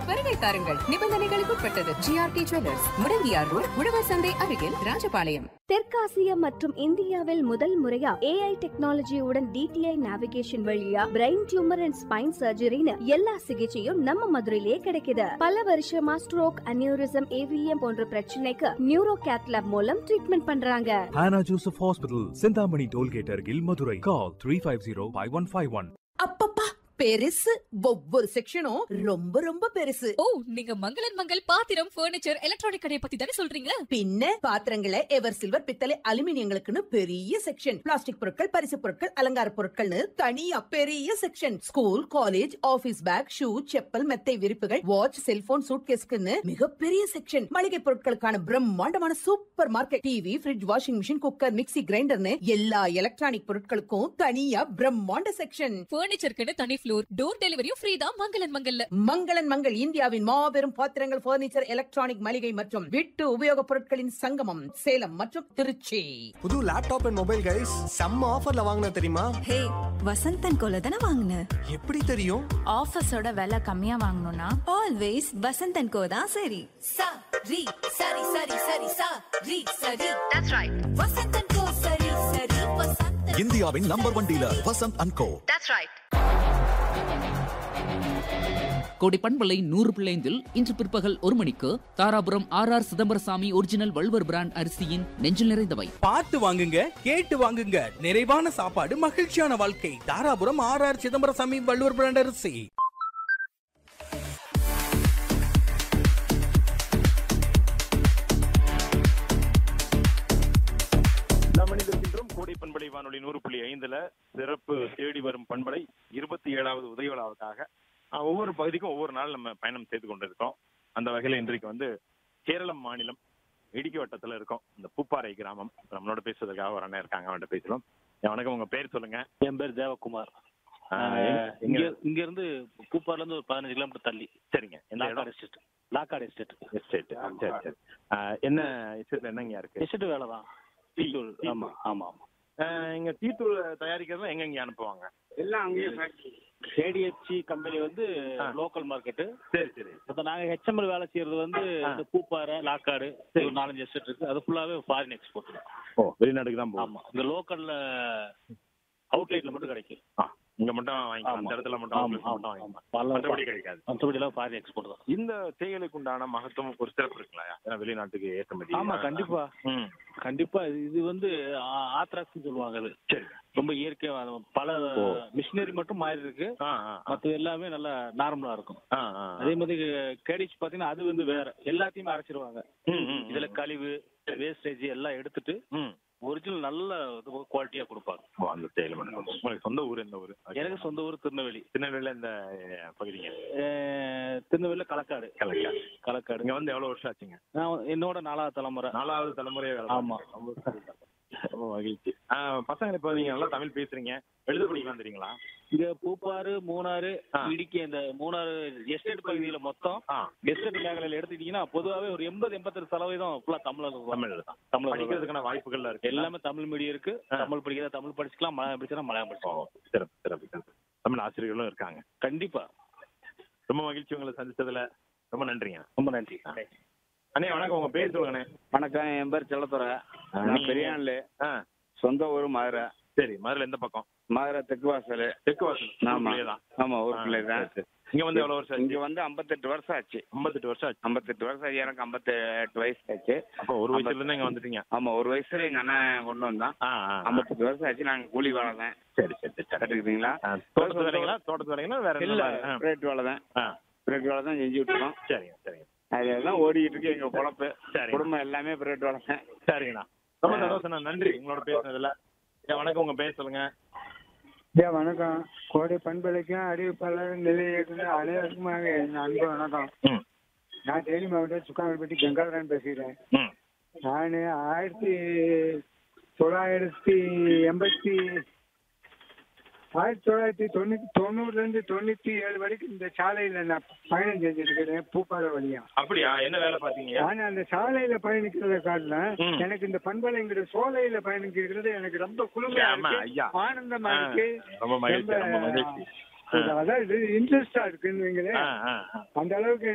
வருகை தாருங்கள் நிபந்தனைகளுக்கு உட்பட்டது ஜிஆர்டி ஜுவல்லர்ஸ் முடங்கியார் ரோட் உழவர் சந்தை அருகில் ராஜபாளையம் தெற்காசியா மற்றும் இந்தியாவில் முதல் முறையா ஏஐ டெக்னாலஜியுடன் டிடிஐ நேவிகேஷன் வழியா பிரெயின் டியூமர் அண்ட் ஸ்பைன் சர்ஜரின்னு எல்லா சிகிச்சையும் நம்ம மதுரையிலேயே கிடைக்குது பல வருஷமா ஸ்ட்ரோக் அனியூரிசம் ஏவிஎம் போன்ற பிரச்சனைக்கு நியூரோ கேத்லாப் மூலம் ட்ரீட்மெண்ட் பண்றாங்க Hannah Joseph Hospital, Sindhamani Tollgate Argil, Madurai. Call 350-5151. அப்பப்பா பெருசு ஒவ்வொரு செக்ஷனும் ரொம்ப ரொம்ப பெருசு ஓ நீங்க மங்களன் மங்கள் பாத்திரம் ஃபர்னிச்சர் எலக்ட்ரானிக் கடையை பத்தி தானே சொல்றீங்க பின்ன பாத்திரங்களை எவர் சில்வர் பித்தளை அலுமினியங்களுக்குன்னு பெரிய செக்ஷன் பிளாஸ்டிக் பொருட்கள் பரிசு பொருட்கள் அலங்கார பொருட்கள்னு தனியா பெரிய section school college office bag shoe chappal மெத்தை விரிப்புகள் வாட்ச் செல்போன் சூட்கேஸ்க்குன்னு மிகப்பெரிய செக்ஷன் மளிகை பொருட்களுக்கான பிரம்மாண்டமான supermarket TV fridge washing machine cooker mixie கிரைண்டர்னு எல்லா எலக்ட்ரானிக் பொருட்களுக்கும் தனியா பிரம்மாண்ட செக்ஷன் ஃபர்னிச்சருக்குன்னு தனி ஃப்ளோர் டோர் டெலிவரியும் ஃப்ரீ தான் மங்களன் மங்கல்ல மங்களன் மங்கள் இந்தியாவின் மாபெரும் பாத்திரங்கள் பர்னிச்சர் எலக்ட்ரானிக் மளிகை மற்றும் வீட்டு உபயோகப் பொருட்களின் சங்கமம் சேலம் மற்றும் திருச்சி புது லேப்டாப் அண்ட் மொபைல் கைஸ் செம்ம ஆஃபர்ல வாங்கின தெரியுமா ஹே வசந்தன் கோல தானே வாங்கின எப்படி தெரியும் ஆஃபீஸோட விலை கம்மியா வாங்கணும்னா ஆல்வேஸ் வசந்தன் கோ தான் சரி சா ரி சரி சரி சரி சா ரி சரி தட்ஸ் ரைட் வசந்தன் கோ சரி சரி வசந்தன் இந்தியாவின் number one dealer Vasanth and co that's right கோடி பண்பலை நூறு பிள்ளைந்தில் இன்று பிற்பகல் ஒரு மணிக்கு Dharapuram R R Chidambaraswamy original Valluvar brand அரிசியின் நெஞ்சில் நிறைந்தவை பார்த்து வாங்குங்க கேட்டு வாங்குங்க நிறைவான சாப்பாடு மகிழ்ச்சியான வாழ்க்கை Dharapuram R R Chidambaraswamy Valluvar brand அரிசி நாம் இணைந்திருக்கின்றோம் கோடை பண்பலை வானொலி நூறு புள்ளி ஐந்துல சிறப்பு தேடி வரும் பண்பலை இருபத்தி ஏழாவது உதய விழாவுக்காக ஆஹ், ஒவ்வொரு பகுதிக்கும் ஒவ்வொரு நாள் நம்ம பயணம் செய்து கொண்டிருக்கோம் அந்த வகையில இன்றைக்கு வந்து கேரளம் மாநிலம் இடுக்கி வட்டத்துல இருக்கோம் இந்த பூப்பாறை கிராமம் நம்மளோட பேசுறதுக்காக ஒரு அண்ணன் இருக்காங்க அவன்கிட்ட பேசலாம் ஏன் வணக்கம் உங்க பேர் சொல்லுங்க என் பேர் தேவகுமார் ஆஹ், ஆஹ் எங்க இங்க இங்க இருந்து பூப்பார்ல இருந்து ஒரு பதினஞ்சு கிலோமீட்டர் தள்ளி சரிங்க எந்த லாக்காடு இடம் எஸ்டேட் லாக்காடு எஸ்டேட் எஸ்டேட் சரி சரி ஆஹ், என்ன எஸ்டேட்ல என்னங்க இருக்கு எஸ்டேட் வேலை தான் டீத்தூள் ஆமா ஆமா ஆமா ஆஹ், இங்க டீத்தூள் தயாரிக்கிறதுலாம் எங்க இங்க அனுப்புவாங்க எல்லாம் அங்கேயே கேடிஎஃப்சி கம்பெனி வந்து ஆ. லோக்கல் மார்க்கெட் சரி சரி இப்போ நாங்க ஹெச்எம்எல் வேலை செய்யறது வந்து ஆ. இந்த பூப்பாறை லாக்காடு சரி. ஒரு நாலஞ்சு எஸ்டேட் இருக்கு அது ஃபுல்லாவே ஃபாரின் எக்ஸ்போர்ட் தான் ஓ வெளிநாட்டுக்கு தான் போகும் ஆமா இந்த லோக்கல்ல அவுட்லெட்ல மட்டும் கிடைக்கும் ஆ, இங்க மட்டும் வாங்கிக்கலாம் அந்த இடத்துல மட்டும் ஆமா, outlet மட்டும் ஆமா, வாங்கிக்கலாம் ஆமா. பல- மற்றபடி கிடைக்காது மற்றபடி எல்லாம் ஃபாரின் எக்ஸ்போர்ட் தான் இந்த தேயிலைக்கு உண்டான மகத்துவம் ஒரு சிறப்பு இருக்குங்களா ஏன்னா வெளிநாட்டுக்கு ஏற்றுமதி ஆமா கண்டிப்பா ம் கண்டிப்பா இது- இது வந்து ஆத்ராக்ஸ் சொல்லுவாங்க அது சரி ரொம்ப இயற்கையா வ- பல ஓ. மிஷினரி மட்டும் மாறி இருக்கு ஆ ஆ ஆ. மற்ற எல்லாமே நல்லா நார்மலா இருக்கும் ஆ ஆ அதே மாதிரி கேடிச் பாத்தீங்கன்னா அது வந்து வேற எல்லாத்தையுமே அரைச்சிருவாங்க ம், ம், ம். இதுல கழிவு வேஸ்டேஜ் எல்லாம் எடுத்துட்டு ம் ஒரிஜினல் நல்ல குவாலிட்டியா கொடுப்பாங்க ஓ அந்த தேயிலை மட்டும் உங்களுக்கு சொந்த ஊர் எந்த ஊர் எனக்கு சொந்த ஊர் திருநெல்வேலி திருநெல்வேலியில் இந்த அஹ், பகுதிங்க அஹ், திருநெல்வேலியில களக்காடு கலக்கா களக்காடு இங்க வந்து எவ்வளவு வருஷம் ஆச்சுங்க நான் என்னோட நாலாவது தலைமுறை நாலாவது தலைமுறையே வேலை ஆமா. பார்க்கறீங்க. ரொம்ப மகிழ்ச்சி ஆ, பசங்க இப்ப நீங்க நல்லா தமிழ் பேசுறீங்க எழுத படிக்கலாம் தெரியுங்களா இங்க பூப்பாறு மூணாறு ஆ. இடுக்கி இந்த மூணாறு எஸ்டேட் பகுதியில மொத்தம் ஆ எஸ்டேட் மேഖലയിൽ எடுத்துக்கிட்டீங்கன்னா பொதுவாகவே ஒரு எண்பது எண்பத்தெட்டு சதவீதம் ஃபுல்லா தமிழ்ல இருக்கும். தமிழ் தான் தமிழ்ல இருக்கும். படிக்கிறதுக்கான வாய்ப்புகள் இருக்கு எல்லாமே தமிழ் மீடியம் இருக்கு ஆ. தமிழ் படிக்கிறதா தமிழ் படிச்சுக்கலாம் மலையாளம் படிச்சா மலையாளம் ஓ படிச்சுக்கலாம் சிறப்பு சிறப்பு சிறப்பு தமிழ் ஆசிரியர்களும் இருக்காங்க கண்டிப்பா ரொம்ப மகிழ்ச்சி உங்களை சந்திச்சதுல ரொம்ப நன்றிங்க ரொம்ப நன்றி அண்ணே வணக்கம் உங்க பேர் சொல்லுங்கண்ணே வணக்கம் என் பேர் செல்லத்துறை நான் நீங்க- பெரியான்ல ஆ சொந்த ஊர் மதுரை சரி மதுரை எந்த பக்கம் மதுரை தெற்கு வாசல் தெற்கு வாசல் ஆமா ஊருக்குள்ளே தான் ஆமா ஆ, ஊருக்குள்ளே தான் சரி, சரி. இங்க வந்து எவ்வளவு வருஷம் இங்க ஆச்சு வந்து ஐம்பத்தெட்டு வருஷம் ஆச்சு ஐம்பத்தெட்டு வருஷம் ஆச்சு ஐம்பத்தெட்டு வருஷம் ஆச்சு எனக்கு ஐம்பத்தெட்டு வயசு ஆச்சு அப்போ ஒரு வயசுல இருந்து இங்க வந்துட்டீங்க ஆமா ஒரு வயசுல எங்க அண்ணன் கொண்டு வந்தான் ஆ ஆ, ஆ. ஐம்பத்தெட்டு வருஷம் ஆச்சு நாங்க கூலி வேலை தான் சரி சரி சரி சரி கட்டுக்குதுங்களா ஆ, தோட்டத்து வேலைங்களா தோட்டத்து வேலைங்களா வேற என்ன இல்ல வேலை? ஆ. பிரைவேட் வேலை தான் ஆ பிரைவேட் வேலை தான் செஞ்சுட்டு இருக்கோம் சரிங்க சரிங்க அதெல்லாம் ஓடிக்கிட்டு இருக்கு எங்க பொழப்பு சரிங்க. குடும்பம் எல்லாமே பிரைவேட் வேலை தான் சரிங்கண்ணா ரொம்ப சந்தோஷம் நன்றி உங்களோட பேசுனதுல ஏன் வணக்கம் உங்க பேர் சொல்லுங்க ஐயா வணக்கம் கோடை பண்பலைக்கும் அறிவிப்பாளர் நிலையத்துக்கு அனைவருக்குமாக என் அன்பு வணக்கம் ம் நான் தேனி மாவட்டம் சுக்காமல்பட்டி கங்காதரன் பேசுகிறேன் ம் நான் ஆயிரத்தி தொள்ளாயிரத்தி எண்பத்தி ஆயிரத்தி தொள்ளாயிரத்தி தொண்ணூத்தி தொண்ணூறுல இருந்து தொண்ணூத்தி ஏழு வரைக்கும் இந்த சாலையில நான் பயணம் செஞ்சிருக்கிறேன் பூப்பாறை வழியா அப்படியா என்ன வேலை பாத்தீங்க ஆனா அந்த சாலையில பயணிக்கிறத காட்டிலும் ம். எனக்கு இந்த பண்பலைங்கிற சோலையில பயணிக்கிறது எனக்கு ரொம்ப குளுமையா ஆமா, இருக்கு ஐயா. ஆனந்தமா ஆ, இருக்கு ரொம்ப மகிழ்ச்சி ரொம்ப மகிழ்ச்சி அதாவது இன்ட்ரெஸ்டா இருக்குன்னு வைங்களேன் ஆ ஆ ஆ. அந்த அளவுக்கு